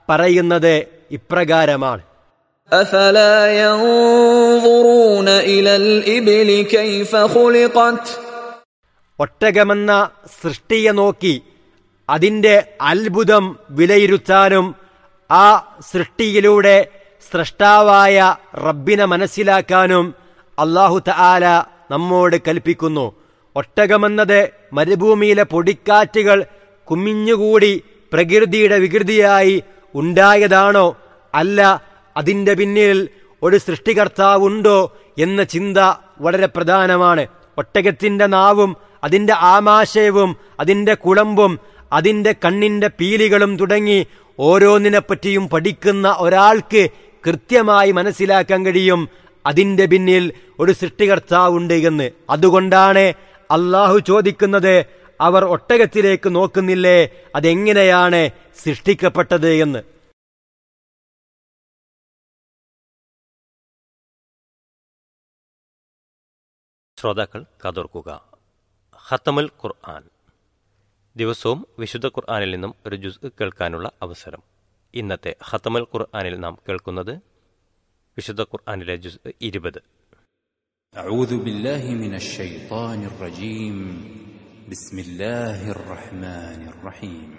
പറയുന്നത് ഇപ്രകാരമാണ് أفلا ينظرون إلى الإبل كيف خلقت ഒട്ടകമെന്ന സൃഷ്ടിയെ നോക്കി അതിൻ്റെ അത്ഭുതം വിലയിരുത്താനും ആ സൃഷ്ടിയിലൂടെ സ്രഷ്ടാവായ റബ്ബിനെ മനസ്സിലാക്കാനും അള്ളാഹു തആല നമ്മോട് കൽപ്പിക്കുന്നു ഒട്ടകമെന്നത് മരുഭൂമിയിലെ പൊടിക്കാറ്റുകൾ കുമിഞ്ഞുകൂടി പ്രകൃതിയുടെ വികൃതിയായി ഉണ്ടായതാണോ അല്ല അതിൻ്റെ പിന്നിൽ ഒരു സൃഷ്ടികർത്താവുണ്ടോ എന്ന ചിന്ത വളരെ പ്രധാനമാണ് ഒട്ടകത്തിന്റെ നാവും അതിന്റെ ആമാശയവും അതിന്റെ കുളമ്പും അതിന്റെ കണ്ണിന്റെ പീലികളും തുടങ്ങി ഓരോന്നിനെപ്പറ്റിയും പഠിക്കുന്ന ഒരാൾക്ക് കൃത്യമായി മനസ്സിലാക്കാൻ കഴിയും അതിന്റെ പിന്നിൽ ഒരു സൃഷ്ടികർത്താവുണ്ട് എന്ന് അതുകൊണ്ടാണ് അള്ളാഹു ചോദിക്കുന്നത് അവർ ഒട്ടകത്തിലേക്ക് നോക്കുന്നില്ലേ അതെങ്ങനെയാണ് സൃഷ്ടിക്കപ്പെട്ടത് എന്ന് ശ്രോതാക്കൾ കാതോർക്കുക ഹത്തമുൽ ഖുർആൻ ദിവസവും വിശുദ്ധ ഖുർആനിൽ നിന്നും ഒരു ജുസ് കേൾക്കാനുള്ള അവസരം ഇന്നത്തെ ഹത്തമുൽ ഖുർആനിൽ നാം കേൾക്കുന്നത് വിശുദ്ധ ഖുർആനിലെ ജുസ് ഇരുപത് أعوذ بالله من الشيطان الرجيم بسم الله الرحمن الرحيم